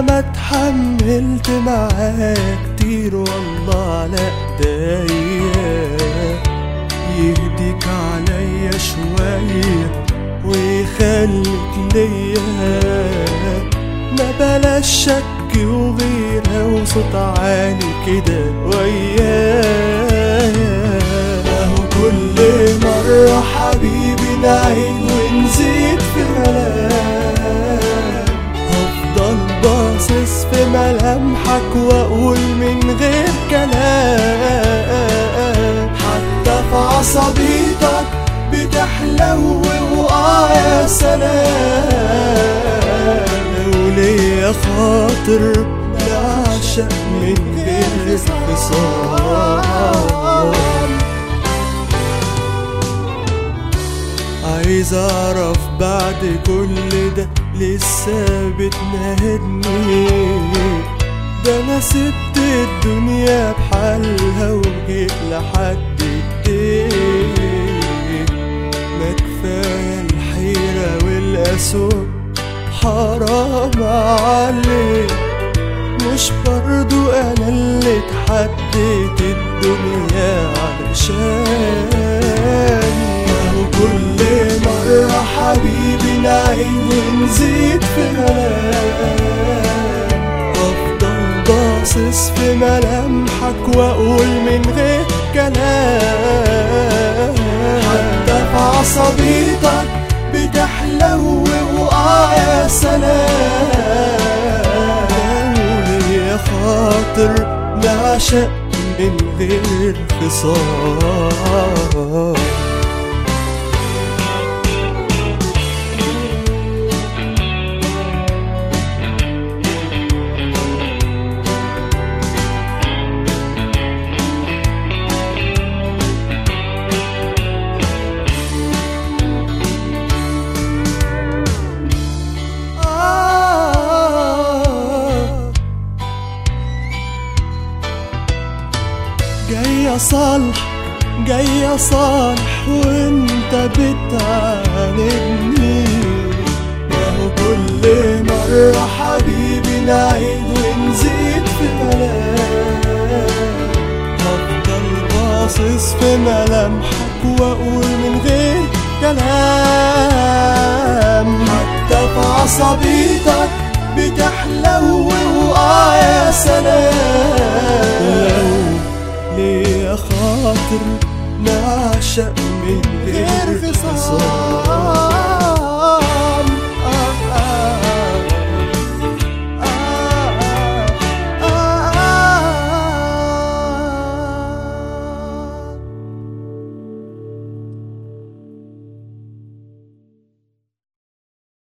ما اتحملت معاك كتير والله على ايديا يهديك عليا شوية ويخليك ليا ما بلاش شك وغيرة وصوت عالي كده ويايا اهو كل مرة حبيبي نعيد ونزيد في ملام هفضل باصص في ملامحك واقول من غير كلام حتى في عصبيتك بتحلو وآه يا سلام وليا خاطر بعشق من غير خصام عايز اعرف بعد كل ده لسه بتنهدني ده انا سبت الدنيا بحالها وجيت لحد ايديك ما كفايه الحيره والاسود حرام عليك مش برضو انا اللي اتحديت الدنيا علشاني وهو كل مرة حبيبي نعيد ونزيد في ملام افضل باصص في ملامحك واقول من غير كلام حتى في عصبيتك بتحلو وآه يا سلام وليا خاطر نعشق من غير خصام آه جاي اصالح جاي اصالح وانت بتعاندني وهو كل مرة حبيبي نعيد ونزيد في ملام هفضل باصص في ملامحك واقول من غير كلام حتى في عصبيتك بتحلو وآه يا سلام ليه خاطر نعشق من غير خصام